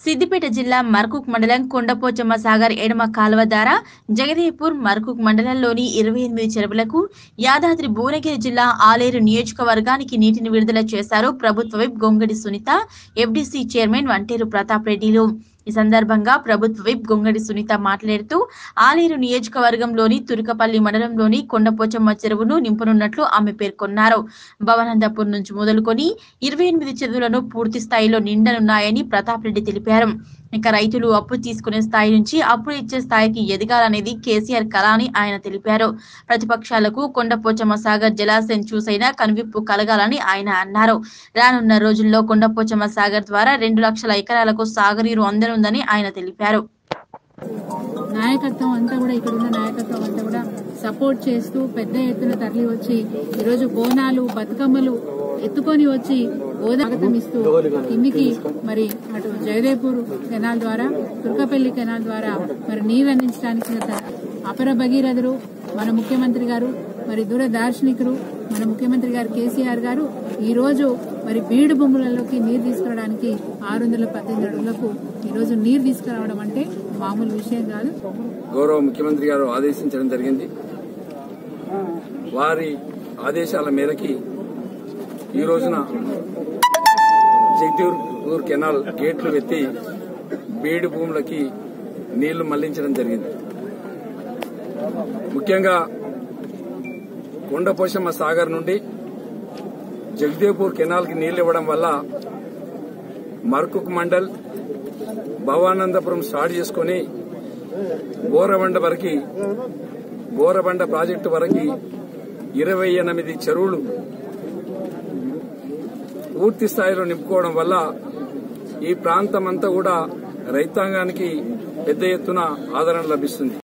సిద్దిపేట జిల్లా మర్కుక్ మండలం కొండపోచమ్మ సాగర్ ఎడమ కాలువ ద్వారా జగదేపూర్ మర్కుక్ మండలంలోని ఇరవై ఎనిమిది చెరువులకు యాదాద్రి భువనగిరి జిల్లా ఆలేరు నియోజకవర్గానికి నీటిని విడుదల చేశారు ప్రభుత్వ whip Gongadi Sunitha FDC chairman Vanteru Pratap రెడ్డిలు ఈ సందర్భంగా ప్రభుత్వ విప్ గొంగడి సునీత మాట్లాడుతూ ఆలేరు నియోజకవర్గంలోని తురకపల్లి మండలంలోని కొండపోచమ్మ చెరువును నింపనున్నట్లు ఆమె పేర్కొన్నారు భవనంతపూర్ నుంచి మొదలుకొని ఇరవై ఎనిమిది చెరువులను పూర్తి స్థాయిలో నిండనున్నాయని ప్రతాప్ రెడ్డి తెలిపారు ఇక రైతులు అప్పు తీసుకునే స్థాయి నుంచి అప్పులు ఇచ్చే స్థాయికి ఎదగాలనేది కేసీఆర్ కళ అని ఆయన తెలిపారు ప్రతిపక్షాలకు కొండపోచమ్మ సాగర్ జలాశయం చూసైనా కనువిప్పు కలగాలని ఆయన అన్నారు రానున్న రోజుల్లో కొండపోచమ్మ సాగర్ ద్వారా రెండు లక్షల ఎకరాలకు సాగునీరు అందనుందని ఆయన తెలిపారు నాయకత్వం అంతా కూడా ఇక్కడ ఉన్న నాయకత్వం అంతా కూడా సపోర్ట్ చేస్తూ పెద్ద ఎత్తున తరలి వచ్చి ఈరోజు బోనాలు బతుకమ్మలు ఎత్తుకొని వచ్చి గోదాగతం ఇస్తూ కిందికి మరి అటు జయదేపూర్ కెనాల్ ద్వారా తుర్కపల్లి కెనాల్ ద్వారా మరి నీరు అందించడానికి గత అపర భగీరథుడు మన ముఖ్యమంత్రి గారు మరి దూరదార్శనికులు మన ముఖ్యమంత్రి గారు కేసీఆర్ గారు ఈ రోజు మరి బీడు భూములలోకి నీరు తీసుకురావడానికి ఆరు వందల పద్దెనిమిది అడుగులకు ఈ రోజు నీరు తీసుకురావడం అంటే మామూలు విషయం కాదు గౌరవ ముఖ్యమంత్రి గారు ఆదేశించడం జరిగింది వారి ఆదేశాల మేరకి ఈ రోజున జగదీపూర్ కెనాల్ గేట్లు ఎత్తి బీడు భూములకి నీళ్లు మళ్లించడం జరిగింది ముఖ్యంగా కొండపోషమ్మ సాగర్ నుండి జగదేపూర్ కెనాల్ కి నీళ్లు ఇవ్వడం వల్ల మర్కుక్ మండల్ భవానందపురం స్టార్ట్ చేసుకుని బోరబండ వరకు బోరబండ ప్రాజెక్టు వరకు ఇరవై ఎనిమిది చెరువులు పూర్తి స్థాయిలో నింపుకోవడం వల్ల ఈ ప్రాంతం అంతా కూడా రైతాంగానికి పెద్ద ఎత్తున ఆదరణ లభిస్తుంది